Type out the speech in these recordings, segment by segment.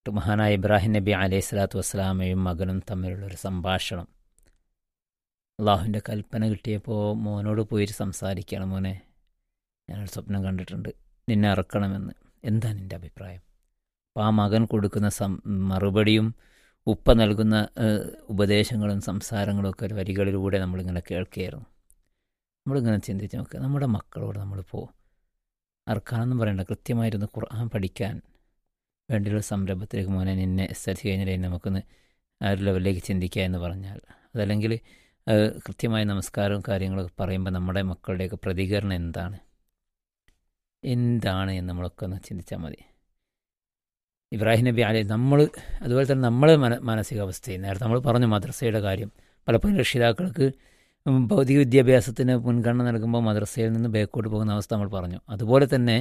മഹാനായ ഇബ്രാഹിം നബി അലൈഹി സ്വലാത്തു വസ്സലാമയും മകനും തമ്മിലുള്ളൊരു സംഭാഷണം അള്ളാഹുവിൻ്റെ കൽപ്പന കിട്ടിയപ്പോൾ മോനോട് പോയിട്ട് സംസാരിക്കുകയാണ് മോനെ ഞാനൊരു സ്വപ്നം കണ്ടിട്ടുണ്ട് നിന്നെ ഇറക്കണമെന്ന് എന്താ നിൻ്റെ അഭിപ്രായം അപ്പോൾ ആ മകൻ കൊടുക്കുന്ന സം മറുപടിയും ഉപ്പ നൽകുന്ന ഏഹ്, ഉപദേശങ്ങളും സംസാരങ്ങളും ഒക്കെ ഒരു വരികളിലൂടെ നമ്മളിങ്ങനെ കേൾക്കുകയായിരുന്നു നമ്മളിങ്ങനെ ചിന്തിച്ച് നോക്കുക നമ്മുടെ മക്കളോട് നമ്മളിപ്പോൾ അർക്കാനെന്നും പറയണ്ട കൃത്യമായിരുന്ന് ഖുർആൻ പഠിക്കാൻ വേണ്ടിയുള്ള സംരംഭത്തിലേക്ക് മോനെ നിന്നെ എസ് എൽ സി കഴിഞ്ഞാൽ നമുക്കൊന്ന് ആ ഒരു ലെവലിലേക്ക് ചിന്തിക്കുക എന്ന് പറഞ്ഞാൽ അതല്ലെങ്കിൽ ഏഹ്, കൃത്യമായ നമസ്കാരവും കാര്യങ്ങളൊക്കെ പറയുമ്പോൾ നമ്മുടെ മക്കളുടെയൊക്കെ പ്രതികരണം എന്താണ് എന്താണ് എന്ന് നമ്മളൊക്കെ ഒന്ന് ചിന്തിച്ചാൽ മതി ഇബ്രാഹിം നബി അലി നമ്മൾ അതുപോലെ തന്നെ നമ്മളെ മന മാനസികാവസ്ഥയും നേരത്തെ നമ്മൾ പറഞ്ഞു മദ്രസയുടെ കാര്യം പലപ്പോഴും രക്ഷിതാക്കൾക്ക് ഉം, ഭൗതിക വിദ്യാഭ്യാസത്തിന് മുൻഗണന നൽകുമ്പോൾ മദ്രസയിൽ നിന്ന് ബേക്കോട്ട് പോകുന്ന അവസ്ഥ നമ്മൾ പറഞ്ഞു അതുപോലെ തന്നെ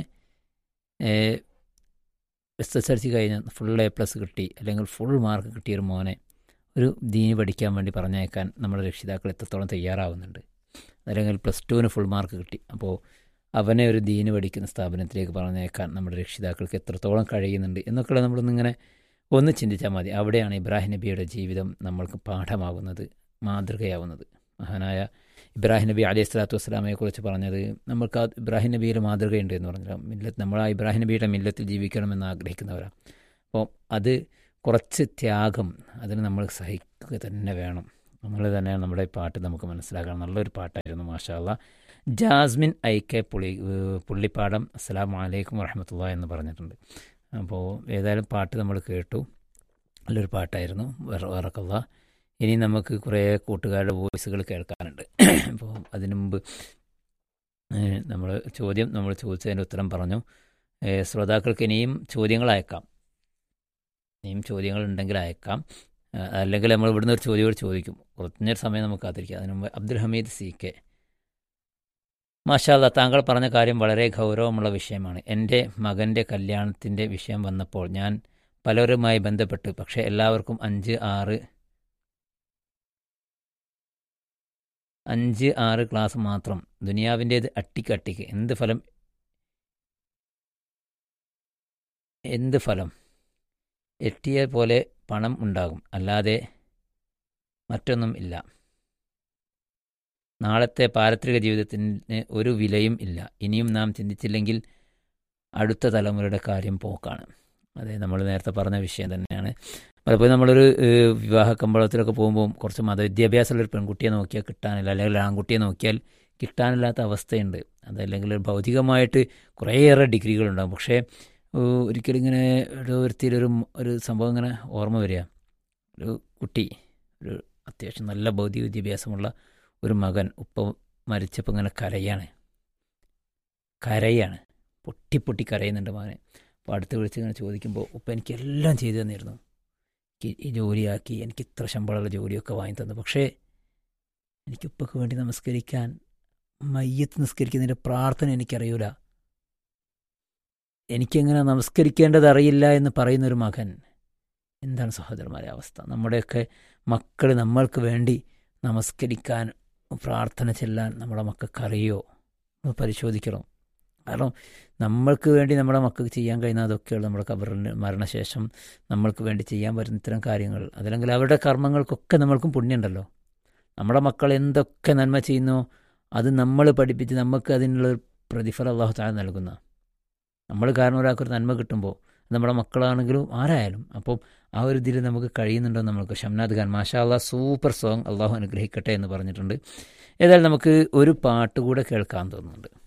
എസ് എസ് എൽ സി കഴിഞ്ഞ് ഫുൾ എ പ്ലസ് കിട്ടി അല്ലെങ്കിൽ ഫുൾ മാർക്ക് കിട്ടിയ ഒരു മോനെ ഒരു ദീനി പഠിക്കാൻ വേണ്ടി പറഞ്ഞയക്കാൻ നമ്മുടെ രക്ഷിതാക്കൾ എത്രത്തോളം തയ്യാറാവുന്നുണ്ട് അല്ലെങ്കിൽ പ്ലസ് ടുവിന് ഫുൾ മാർക്ക് കിട്ടി അപ്പോൾ അവനെ ഒരു ദീന് പഠിക്കുന്ന സ്ഥാപനത്തിലേക്ക് പറഞ്ഞേക്കാൻ നമ്മുടെ രക്ഷിതാക്കൾക്ക് എത്രത്തോളം കഴിയുന്നുണ്ട് എന്നൊക്കെയുള്ള നമ്മളൊന്നിങ്ങനെ ഒന്ന് ചിന്തിച്ചാൽ മതി അവിടെയാണ് ഇബ്രാഹിം നബിയുടെ ജീവിതം നമ്മൾക്ക് പാഠമാകുന്നത് മാതൃകയാവുന്നത് മഹാനായ ഇബ്രാഹിം നബി അലൈഹി സ്വലാത്തു വസ്സലാമയെ കുറിച്ച് പറഞ്ഞത് നമുക്ക് ആ ഇബ്രാഹിം നബിയുടെ മാതൃകയുണ്ട് എന്ന് പറഞ്ഞാൽ മില്ലത്ത് നമ്മൾ ആ ഇബ്രാഹിം നബിയുടെ മില്ലത്തിൽ ജീവിക്കണമെന്ന് ആഗ്രഹിക്കുന്നവരാണ് അപ്പോൾ അത് കുറച്ച് ത്യാഗം അതിന് നമ്മൾ സഹിക്കുക തന്നെ വേണം എന്നുള്ളത് തന്നെയാണ് നമ്മുടെ ഈ പാട്ട് നമുക്ക് മനസ്സിലാക്കണം നല്ലൊരു പാട്ടായിരുന്നു മാഷാല്ല ജാസ്മിൻ ഐ കെ പുള്ളി ഏഹ് പുള്ളിപ്പാടം അസ്സലാമു അലൈക്കും വറഹമത്തുള്ള എന്ന് പറഞ്ഞിട്ടുണ്ട് അപ്പോൾ ഏതായാലും പാട്ട് നമ്മൾ കേട്ടു നല്ലൊരു പാട്ടായിരുന്നു വറക്കല്ല ഇനി നമുക്ക് കുറേ കൂട്ടുകാരുടെ വോയിസുകൾ കേൾക്കാനുണ്ട് അപ്പോൾ അതിനു മുമ്പ് നമ്മൾ ചോദ്യം നമ്മൾ ചോദിച്ചതിൻ്റെ ഉത്തരം പറഞ്ഞു ഏഹ് ശ്രോതാക്കൾക്ക് ഇനിയും ചോദ്യങ്ങൾ അയക്കാം ഇനിയും ചോദ്യങ്ങൾ ഉണ്ടെങ്കിൽ അയക്കാം ഏഹ് അല്ലെങ്കിൽ നമ്മൾ ഇവിടുന്ന് ഒരു ചോദ്യം കൂടി ചോദിക്കും കുറഞ്ഞൊരു സമയം നമുക്ക് കാത്തിരിക്കാം അതിനു മുമ്പ് അബ്ദുൽ ഹമീദ് സി കെ മാഷാല്ല താങ്കൾ പറഞ്ഞ കാര്യം വളരെ ഗൗരവമുള്ള വിഷയമാണ് എൻ്റെ മകൻ്റെ കല്യാണത്തിൻ്റെ വിഷയം വന്നപ്പോൾ ഞാൻ പലരുമായി ബന്ധപ്പെട്ട് പക്ഷേ എല്ലാവർക്കും അഞ്ച് ആറ് അഞ്ച് ആറ് ക്ലാസ് മാത്രം ദുനിയാവിൻ്റേത് അട്ടിക്ക് അട്ടിക്ക് എന്ത് ഫലം എന്ത് ഫലം എട്ടിയ പോലെ പണം ഉണ്ടാകും അല്ലാതെ മറ്റൊന്നും ഇല്ല നാളത്തെ പാരത്രിക ജീവിതത്തിന് ഒരു വിലയും ഇല്ല ഇനിയും നാം ചിന്തിച്ചില്ലെങ്കിൽ അടുത്ത തലമുറയുടെ കാര്യം പോക്കാണ് അതെ നമ്മൾ നേരത്തെ പറഞ്ഞ വിഷയം തന്നെയാണ് പലപ്പോഴും നമ്മളൊരു ഏഹ്, വിവാഹ കമ്പളത്തിലൊക്കെ പോകുമ്പോൾ കുറച്ച് മതവിദ്യാഭ്യാസമുള്ള ഒരു പെൺകുട്ടിയെ നോക്കിയാൽ കിട്ടാനില്ല അല്ലെങ്കിൽ ആൺകുട്ടിയെ നോക്കിയാൽ കിട്ടാനില്ലാത്ത അവസ്ഥയുണ്ട് അതല്ലെങ്കിൽ ഒരു ഭൗതികമായിട്ട് കുറേയേറെ ഡിഗ്രികളുണ്ടാകും പക്ഷേ ഏഹ്, ഒരിക്കലും ഇങ്ങനെ ഒരു ഒരുത്തിയിലൊരു ഒരു സംഭവം ഇങ്ങനെ ഓർമ്മ വരിക ഒരു കുട്ടി ഒരു അത്യാവശ്യം നല്ല ഭൗതിക വിദ്യാഭ്യാസമുള്ള ഒരു മകൻ ഉപ്പ മരിച്ചപ്പോൾ ഇങ്ങനെ കരയാണ് കരയാണ് പൊട്ടി പൊട്ടി കരയുന്നുണ്ട് മകനെ അപ്പോൾ അടുത്ത് വിളിച്ച് ഇങ്ങനെ ചോദിക്കുമ്പോൾ ഉപ്പ എനിക്ക് എല്ലാം ചെയ്തു തന്നിരുന്നു എനിക്ക് ഈ ജോലിയാക്കി എനിക്ക് ഇത്ര ശമ്പളമുള്ള ജോലിയൊക്കെ വാങ്ങി തന്നു പക്ഷേ എനിക്ക് ഉപ്പക്ക് വേണ്ടി നമസ്കരിക്കാൻ മയ്യത്ത് നിസ്കരിക്കുന്നതിൻ്റെ പ്രാർത്ഥന എനിക്കറിയൂല എനിക്കെങ്ങനെ നമസ്കരിക്കേണ്ടത് അറിയില്ല എന്ന് പറയുന്ന ഒരു മകൻ എന്താണ് സഹോദരന്മാരെ അവസ്ഥ നമ്മുടെയൊക്കെ മക്കൾ നമ്മൾക്ക് വേണ്ടി നമസ്കരിക്കാൻ പ്രാർത്ഥന ചെല്ലാൻ നമ്മുടെ മക്കൾക്ക് അറിയോ ഒന്ന് പരിശോധിക്കണം കാരണം നമ്മൾക്ക് വേണ്ടി നമ്മുടെ മക്കൾക്ക് ചെയ്യാൻ കഴിയുന്ന അതൊക്കെയുള്ള നമ്മുടെ കബറിന് മരണശേഷം നമ്മൾക്ക് വേണ്ടി ചെയ്യാൻ പറ്റുന്ന ഇത്തരം കാര്യങ്ങൾ അതല്ലെങ്കിൽ അവരുടെ കർമ്മങ്ങൾക്കൊക്കെ നമ്മൾക്കും പുണ്യമുണ്ടല്ലോ നമ്മുടെ മക്കൾ എന്തൊക്കെ നന്മ ചെയ്യുന്നോ അത് നമ്മൾ പഠിപ്പിച്ച് നമുക്ക് അതിനുള്ള ഒരു പ്രതിഫലം അള്ളാഹു താഴെ നൽകുന്ന നമ്മൾ കാരണം ഒരാൾക്കൊരു നന്മ കിട്ടുമ്പോൾ അത് നമ്മുടെ മക്കളാണെങ്കിലും ആരായാലും അപ്പം ആ ഒരു ഇതിൽ നമുക്ക് കഴിയുന്നുണ്ടോ നമുക്ക് ഷംനാദ് ഖാൻ മാഷാ അള്ളാഹ് സൂപ്പർ സോങ് അള്ളാഹു അനുഗ്രഹിക്കട്ടെ എന്ന് പറഞ്ഞിട്ടുണ്ട് ഏതായാലും നമുക്ക് ഒരു പാട്ട് കൂടെ കേൾക്കാൻ തോന്നുന്നുണ്ട്